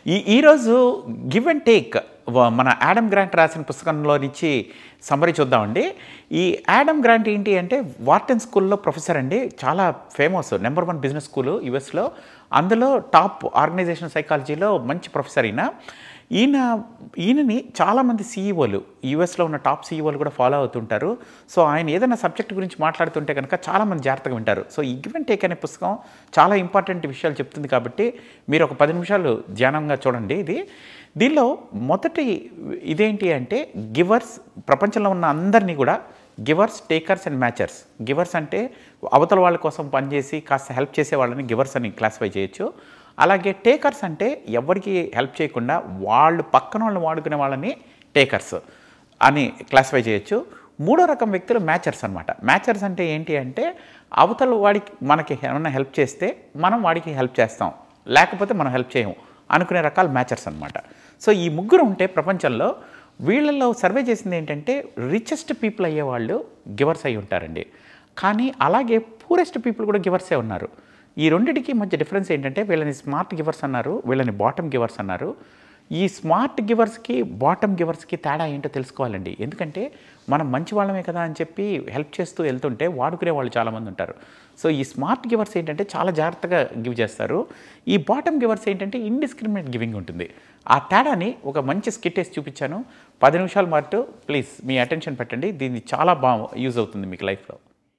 ఈ ఈరోజు give and take మన యాడమ్ గ్రాంట్ రాసిన పుస్తకంలో నుంచి సమ్మరీ చూద్దామండి ఈ యాడమ్ గ్రాంట్ ఏంటి అంటే వార్టన్ స్కూల్లో ప్రొఫెసర్ అండి చాలా famous number one business school యుఎస్లో అందులో టాప్ ఆర్గనైజేషన్ సైకాలజీలో మంచి ప్రొఫెసర్ ఈయన ఈయన ఈయనని చాలామంది సీఈఓలు యూఎస్లో ఉన్న టాప్ సీఈఓలు కూడా ఫాలో అవుతుంటారు సో ఆయన ఏదైనా సబ్జెక్ట్ గురించి మాట్లాడుతుంటే కనుక చాలామంది జాగ్రత్తగా వింటారు సో ఈ గివ్ అండ్ టేక్ అనే పుస్తకం చాలా ఇంపార్టెంట్ విషయాలు చెప్తుంది కాబట్టి మీరు ఒక పది నిమిషాలు ధ్యానంగా చూడండి ఇది దీనిలో మొదటి ఇదేంటి అంటే గివర్స్ ప్రపంచంలో ఉన్న అందరినీ కూడా givers takers and matchers givers అంటే అవతల వాళ్ళ కోసం పనిచేసి కాస్త హెల్ప్ చేసే వాళ్ళని గివర్స్ అని క్లాసిఫై చేయొచ్చు అలాగే టేకర్స్ అంటే ఎవరికి హెల్ప్ చేయకుండా వాళ్ళు పక్కన వాళ్ళని వాడుకునే వాళ్ళని టేకర్స్ అని క్లాసిఫై చేయొచ్చు మూడో రకం వ్యక్తులు మ్యాచర్స్ అనమాట మ్యాచర్స్ అంటే ఏంటి అంటే అవతల వాడికి మనకి ఏమైనా హెల్ప్ చేస్తే మనం వాడికి హెల్ప్ చేస్తాం లేకపోతే మనం హెల్ప్ చేయము అనుకునే రకాల మ్యాచర్స్ అనమాట సో ఈ ముగ్గురు ఉంటే ప్రపంచంలో వీళ్ళల్లో సర్వే చేసింది ఏంటంటే రిచెస్ట్ పీపుల్ అయ్యేవాళ్ళు గివర్స్ అయి ఉంటారండి కానీ అలాగే పూరెస్ట్ పీపుల్ కూడా గివర్సే ఉన్నారు ఈ రెండిటికి మధ్య డిఫరెన్స్ ఏంటంటే వీళ్ళని స్మార్ట్ గివర్స్ అన్నారు వీళ్ళని బాటమ్ గివర్స్ అన్నారు ఈ స్మార్ట్ గివర్స్కి బాటమ్ గివర్స్కి తేడా ఏంటో తెలుసుకోవాలండి ఎందుకంటే మనం మంచి వాళ్ళమే కదా అని చెప్పి హెల్ప్ చేస్తూ వెళ్తుంటే వాడుకునే వాళ్ళు చాలామంది ఉంటారు సో ఈ స్మార్ట్ గివర్స్ ఏంటంటే చాలా జాగ్రత్తగా గివ్ చేస్తారు ఈ బాటమ్ గివర్స్ ఏంటంటే ఇండిస్క్రిమినేట్ గివింగ్ ఉంటుంది ఆ తేడాని ఒక మంచి స్కిట్ వేసి చూపించాను పది నిమిషాల పాటు ప్లీజ్ మీ అటెన్షన్ పెట్టండి దీన్ని చాలా బాగా యూజ్ అవుతుంది మీకు లైఫ్లో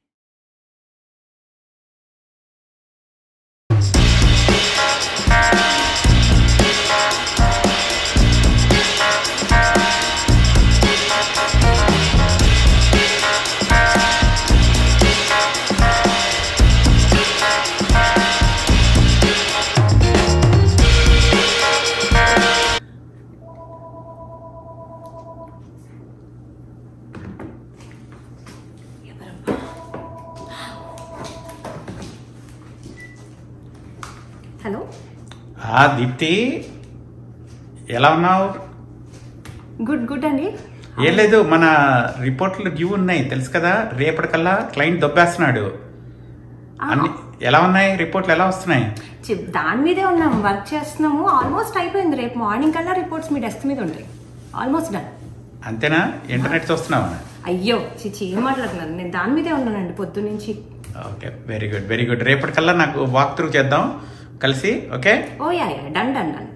హలో ఆ దీప్తి ఎలా ఉన్నావు గుడ్ గుడ్ అండి ఏం లేదు మన రిపోర్ట్లు డ్యూ ఉన్నాయి తెలుసు కదా రేపటికల్లా క్లయింట్ దొబ్బేస్తున్నాడు అన్ని ఎలా ఉన్నాయి రిపోర్ట్లు ఎలా వస్తున్నాయి చి- దాని మీదే ఉన్నాం వర్క్ చేస్తున్నాము ఆల్మోస్ట్ అయిపోయింది రేపు మార్నింగ్ కల్లా రిపోర్ట్స్ మీ డెస్క్ మీద ఉంటాయి ఆల్మోస్ట్ డన్ అంతేనా ఇంటర్నెట్ చూస్తున్నావా అయ్యో చిచి ఏం మాట్లాడుతున్నాను నేను దాని మీదే ఉన్నానండి పొద్దు నుంచి okay very good very good రేపటికల్లా నాకు వాక్ త్రూ చేద్దాం కలిసి okay oh yeah yeah done done done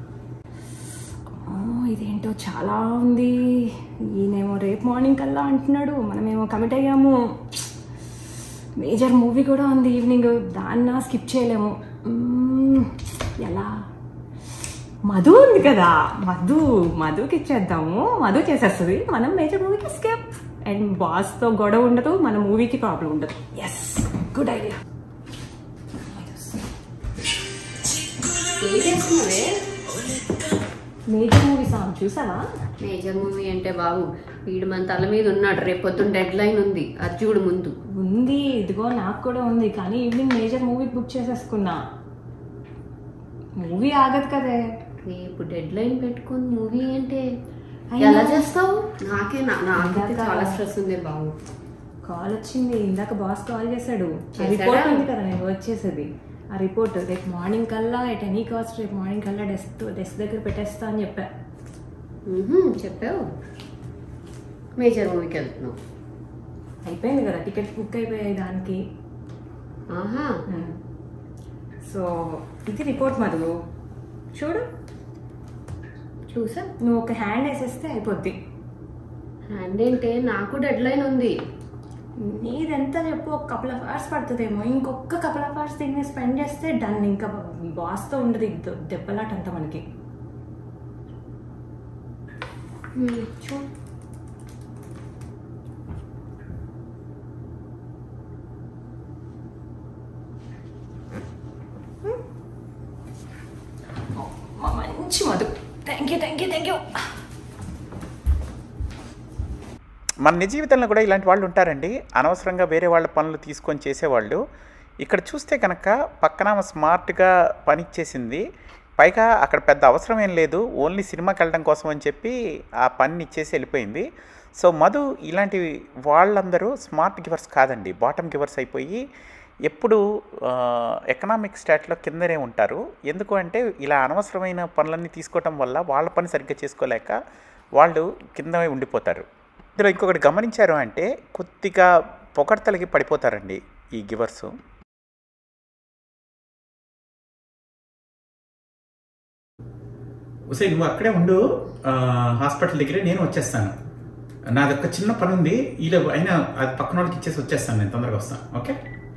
ఇదేంటో చాలా ఉంది ఈయనేమో రేపు మార్నింగ్ కల్లా అంటున్నాడు మనమేమో కమిట్ అయ్యాము మేజర్ మూవీ కూడా ఉంది ఈవినింగ్ దాన్న స్కిప్ చేయలేము మ్మ్, ఎలా మధు ఉంది కదా మధు మధుకి ఇచ్చేద్దాము మధు చేసేస్తుంది మనం మేజర్ మూవీకి స్కిప్ అండ్ బాస్తో గొడవ ఉండదు మన మూవీకి ప్రాబ్లం ఉండదు yes good idea major movie song చూసావా మేజర్ మూవీ అంటే బాబు వీడు మన తల మీద ఉన్నాడు రేపు పొద్దున్న డెడ్ లైన్ ఉంది అది చూడు ముందు ఉంది ఇదిగో నాకు కూడా ఉంది కానీ ఈవినింగ్ మేజర్ మూవీ బుక్ చేసేసుకున్నా మూవీ ఆగదు కదే రేపు డెడ్ లైన్ పెట్టుకుని మూవీ అంటే అయినా- ఎలా చేస్తావు నాకే నా- నాకైతే ఇందాక- చాలా స్ట్రెస్ ఉంది బాబు కాల్ వచ్చింది ఇందాక బాస్ కాల్ చేశాడు ఆ చేశాడా? రిపోర్ట్ ఉంది కదా నేను వచ్చేసేది ఆ రిపోర్ట్ రేపు మార్నింగ్ కల్లా ఎట్ ఎనీ కాస్ట్ రేపు మార్నింగ్ కల్లా డెస్క్ డెస్క్ దగ్గర పెట్టేస్తా అని చెప్పా మ్మ్హ్మ్, చెప్పావు మేజర్ మూవీకి వెళ్తున్నావు అయిపోయింది కదా టికెట్ బుక్ అయిపోయాయి దానికి ఆహా సో ఇది రిపోర్ట్ మధు చూడు చూసా నువ్వు ఒక హ్యాండ్ వేసేస్తే అయిపోద్ది హ్యాండ్ ఏంటే నాకు డెడ్ లైన్ ఉంది నీదెంత చెప్పు ఒక కపుల్ ఆఫ్ అవర్స్ పడుతుందేమో ఇంకొక కపుల్ ఆఫ్ అవర్స్ దీన్ని స్పెండ్ చేస్తే డన్ ఇంకా బాస్తో ఉండదు ఈ దె- దెబ్బలాట అంతా మనకి మ్మ్, చూడు మా మంచి Madhu thank you thank you thank you మన నిజ జీవితంలో కూడా ఇలాంటి వాళ్ళు ఉంటారండి అనవసరంగా వేరే వాళ్ళ పనులు తీసుకొని చేసేవాళ్ళు ఇక్కడ చూస్తే కనుక పక్కన ఆమె స్మార్ట్గా పని ఇచ్చేసింది పైగా అక్కడ పెద్ద అవసరం ఏం లేదు ఓన్లీ సినిమాకి వెళ్ళడం కోసం అని చెప్పి ఆ పని ఇచ్చేసి వెళ్ళిపోయింది సో మధు ఇలాంటి వాళ్ళందరూ స్మార్ట్ గివర్స్ కాదండి బాటమ్ గివర్స్ అయిపోయి ఎప్పుడు ఎకనామిక్ స్టాట్లో కిందనే ఉంటారు ఎందుకు అంటే ఇలా అనవసరమైన పనులన్నీ తీసుకోవటం వల్ల వాళ్ళ పని సరిగ్గా చేసుకోలేక వాళ్ళు కిందనే ఉండిపోతారు ఇందులో ఇంకొకటి గమనించారు అంటే కొద్దిగా పొగడ్తలకి పడిపోతారండి ఈ గివర్స్ ఉసే నువ్వు అక్కడే ఉండు ఆ, హాస్పిటల్ దగ్గరే నేను వచ్చేస్తాను నాది ఒక చిన్న పని ఉంది ఇలా అయినా అది పక్కన వాళ్ళకి ఇచ్చేసి వచ్చేస్తాను నేను తొందరగా వస్తాను ఓకే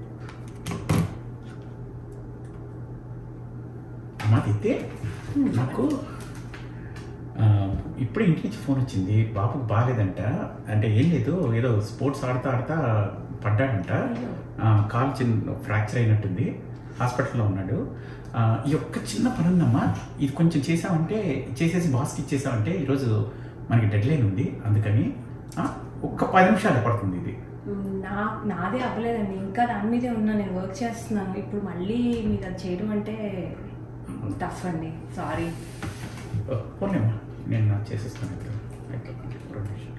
అమ్మా అయితే నాకు ఆ, ఇప్పుడే ఇంటి నుంచి ఫోన్ వచ్చింది బాబుకు బాగాలేదంట అంటే ఏం లేదు ఏదో స్పోర్ట్స్ ఆడుతా ఆడుతా పడ్డాడంట ఆ, కాలు చిన్న ఫ్రాక్చర్ అయినట్టుంది హాస్పిటల్లో ఉన్నాడు ఆ, ఈ ఒక్క చిన్న పని ఉందమ్మా ఇది కొంచెం చేసామంటే చేసేసి బాస్కి ఇచ్చేసామంటే ఈరోజు మనకి డెడ్ లైన్ ఉంది అందుకని ఆ, ఒక్క పది నిమిషాలు పడుతుంది ఇది నా నాదే అవ్వలేదండి ఇంకా దాని మీదే ఉన్నా నేను వర్క్ చేస్తున్నాను ఇప్పుడు మళ్ళీ మీరు అది చేయడం అంటే టఫ్ అండి సారీ ఓ, పోనీమ్మా నేను నాకు చేసేస్తాను ఇప్పుడు అయితే, రెండు నిమిషాలు.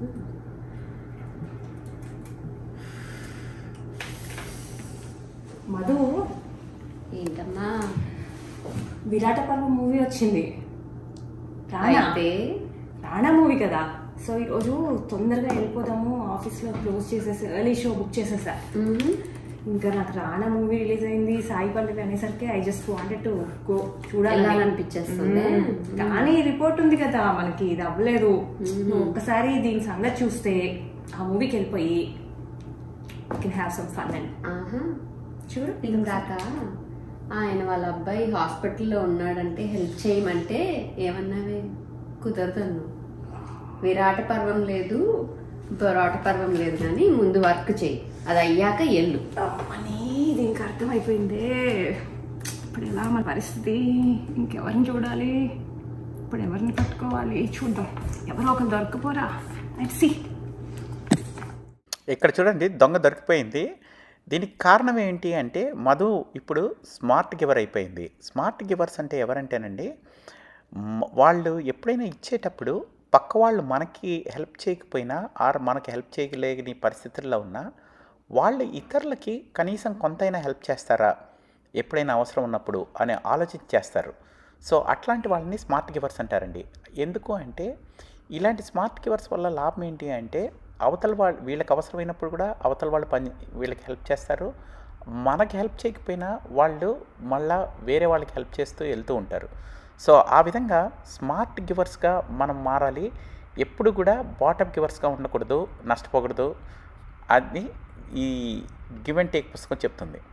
మధు ఏంటమ్మా విరాట పర్వం మూవీ వచ్చింది రానా అయితే రాణా మూవీ కదా సో ఈరోజు తొందరగా వెళ్ళిపోదాము ఆఫీస్లో క్లోజ్ చేసేసి ఎర్లీ షో బుక్ చేసేసా మ్మ్. ఇంకా నాకు రాణా మూవీ రిలీజ్ అయింది సాయి పల్లవి అనేసరికి I just wanted to go చూడాలి వెళ్ళాలనిపించేస్తుంది. కానీ రిపోర్ట్ ఉంది కదా మనకి ఇది అవ్వలేదు నువ్వు ఒక్కసారి దీని సంగతి చూస్తే ఆ మూవీకి వెళ్ళిపోయి can have some fun and ఆహా చూడు ఇందాక ఆయన వాళ్ళ అబ్బాయి హాస్పిటల్లో ఉన్నాడంటే హెల్ప్ చేయమంటే ఏమన్నావే కుదరదన్ను విరాట పర్వం లేదు బొరాట పర్వం లేదు కానీ ముందు వర్క్ చేయి అది అయ్యాక ఎల్లు అమ్మని దీనికి అర్థమైపోయిందే ఇప్పుడు ఎలా మన పరిస్థితి ఇంకెవరిని చూడాలి ఇప్పుడు ఎవరిని పట్టుకోవాలి చూద్దాం ఎవరో ఒకరు దొరకపోరా లెట్స్ సీ ఇక్కడ చూడండి దొంగ దొరికిపోయింది దీనికి కారణం ఏంటి అంటే మధు ఇప్పుడు స్మార్ట్ గివర్ అయిపోయింది స్మార్ట్ గివర్స్ అంటే ఎవరంటేనండి మ- వాళ్ళు ఎప్పుడైనా ఇచ్చేటప్పుడు పక్క వాళ్ళు మనకి హెల్ప్ చేయకపోయినా ఆర్ మనకి హెల్ప్ చేయలేని పరిస్థితుల్లో ఉన్నా వాళ్ళు ఇతరులకి కనీసం కొంతైనా హెల్ప్ చేస్తారా ఎప్పుడైనా అవసరం ఉన్నప్పుడు అని ఆలోచించి చేస్తారు సో అట్లాంటి వాళ్ళని స్మార్ట్ గివర్స్ అంటారండి ఎందుకు అంటే ఇలాంటి స్మార్ట్ గివర్స్ వల్ల లాభం ఏంటి అంటే అవతల వాళ్ళు వీళ్ళకి అవసరమైనప్పుడు కూడా అవతల వాళ్ళు పని వీళ్ళకి హెల్ప్ చేస్తారు మనకి హెల్ప్ చేయకపోయినా వాళ్ళు మళ్ళా వేరే వాళ్ళకి హెల్ప్ చేస్తూ వెళ్తూ ఉంటారు సో ఆ విధంగా స్మార్ట్ గివర్స్గా మనం మారాలి ఎప్పుడు కూడా బాటమ్ గివర్స్గా ఉండకూడదు నష్టపోకూడదు అది ఈ గివ్ అండ్ టేక్ పుస్తకం చెప్తుంది